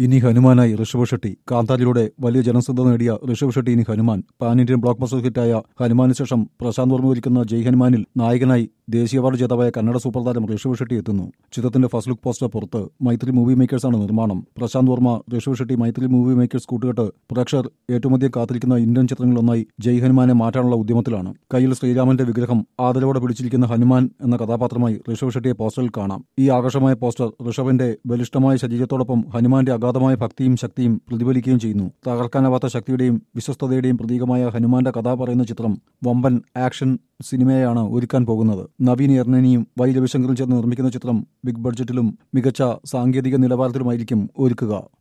ഇനി ഹനുമാനായി ഋഷഭ് ഷെട്ടി കാന്താരിലൂടെ വലിയ ജനശ്രദ്ധ നേടിയ ഋഷഭ് ഷെട്ടി ഇനി Hanuman pan Indian blockbuster ഹിറ്റായ ഹനുമാന് ശേഷം പ്രശാന്ത് വർമ്മ ഒരുക്കുന്ന ജയ് ഹനുമാനിൽ നായകനായി ദേശീയ അവാർഡ് ജേതാവായ കന്നഡ സൂപ്പർ താരം ഋഷഭ് ഷെട്ടി എത്തുന്നു ചിത്രത്തിന്റെ ഫസ്റ്റ് ലുക്ക് പോസ്റ്റർ പുറത്ത് മൈത്രി മൂവി മേക്കേഴ്സാണ് നിർമ്മാണം പ്രശാന്ത് വർമ്മ ഋഷഭ് ഷെട്ടി മൈത്രി മൂവി മേക്കേഴ്സ് കൂട്ടുകെട്ട് പ്രേക്ഷകർ ഏറ്റവും അധികം കാത്തിരിക്കുന്ന ഇന്ത്യൻ ചിത്രങ്ങളിലൊന്നായി ജയ് ഹനുമാനെ മാറ്റാനുള്ള ഉദ്യമത്തിലാണ് കയ്യിൽ ശ്രീരാമന്റെ വിഗ്രഹം ആദരവോടെ പിടിച്ചിരിക്കുന്ന ഹനുമാൻ എന്ന കഥാപാത്രമായി ഋഷഭ് ഷെട്ടിയെ പോസ്റ്ററിൽ കാണാം ഈ ആകർഷമായ പോസ്റ്റർ ഋഷഭിന്റെ ബലിഷ്ഠമായ ശരീരത്തോടൊപ്പം ഹനുമാന്റെ അഗാധമായ ഭക്തിയും ശക്തിയും പ്രതിഫലിക്കുകയും ചെയ്യുന്നു തകർക്കാനാവാത്ത ശക്തിയുടെയും വിശ്വസ്തതയുടെയും പ്രതീകമായ ഹനുമാന്റെ കഥ പറയുന്ന ചിത്രം വമ്പൻ ആക്ഷൻ സിനിമയാണ് ഒരുക്കാൻ പോകുന്നത് നവീൻ എർണനിയും വൈ രവിശങ്കറും ചേർന്ന് നിർമ്മിക്കുന്ന ചിത്രം ബിഗ് ബഡ്ജറ്റിലും മികച്ച സാങ്കേതിക നിലവാരത്തിലുമായിരിക്കും ഒരുക്കുക